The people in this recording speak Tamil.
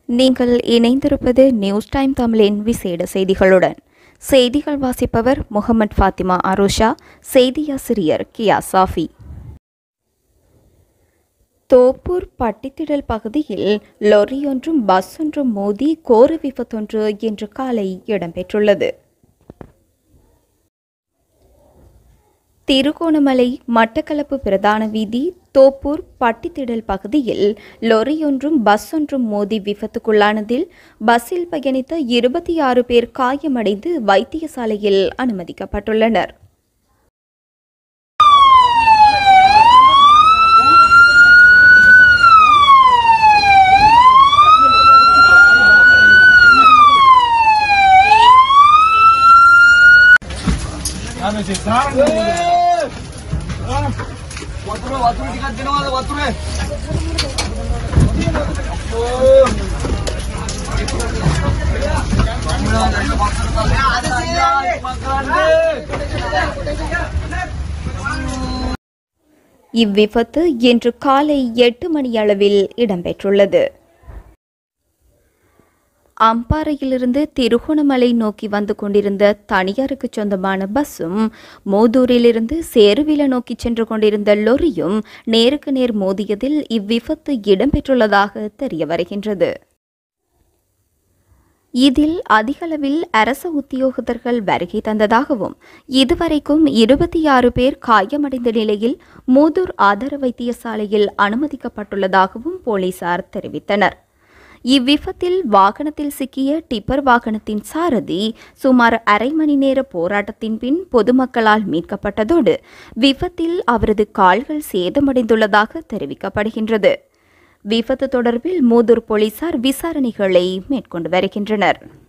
நீங்கள் இணைந்திருப்பது நியூஸ் டைம் தமிழின் விசேட செய்திகளுடன் செய்திகள் வாசிப்பவர் முகமது ஃபாத்திமா அருஷா செய்தியாசிரியர் கியா சாஃபி தோப்பூர் பட்டித்திடல் பகுதியில் லொரி ஒன்றும் பஸ் ஒன்றும் மோதி கோர விபத்தொன்று இன்று காலை இடம்பெற்றுள்ளது திருகோணமலை மட்டக்களப்பு பிரதான வீதி தோப்பூர் பட்டித்திடல் பகுதியில் லொரி ஒன்றும் பஸ் ஒன்றும் மோதி விபத்துக்குள்ளானதில் பஸ்ஸில் பயணித்த இருபத்தி ஆறு பேர் காயமடைந்து வைத்தியசாலையில் அனுமதிக்கப்பட்டுள்ளனர் 와투레 와투레 시간 지나가자 와투레 இவ்விபத்து இன்று காலை எட்டு மணியளவில் இடம்பெற்றுள்ளது அம்பாறையிலிருந்து திருகோணமலை நோக்கி வந்து கொண்டிருந்த தனியாருக்கு சொந்தமான பஸ்ஸும் மோதூரிலிருந்து சேருவில நோக்கி சென்று கொண்டிருந்த லொரியும் நேருக்கு நேர் மோதியதில் இவ்விபத்து இடம்பெற்றுள்ளதாக தெரிய வருகின்றது இதில் அதிகளவில் அரச உத்தியோகத்தர்கள் வருகை தந்ததாகவும் இதுவரைக்கும் இருபத்தி ஆறு பேர் காயமடைந்த நிலையில் மூதூர் ஆதார வைத்தியசாலையில் அனுமதிக்கப்பட்டுள்ளதாகவும் போலீசார் தெரிவித்தனர் இவ்விபத்தில் வாகனத்தில் சிக்கிய டிப்பர் வாகனத்தின் சாரதி சுமார் அரை மணி நேர போராட்டத்தின் பின் பொதுமக்களால் மீட்கப்பட்டதோடு விபத்தில் அவரது கால்கள் சேதமடைந்துள்ளதாக தெரிவிக்கப்படுகின்றது விபத்து தொடர்பில் மூதூர் போலீசார் விசாரணைகளை மேற்கொண்டு வருகின்றனர்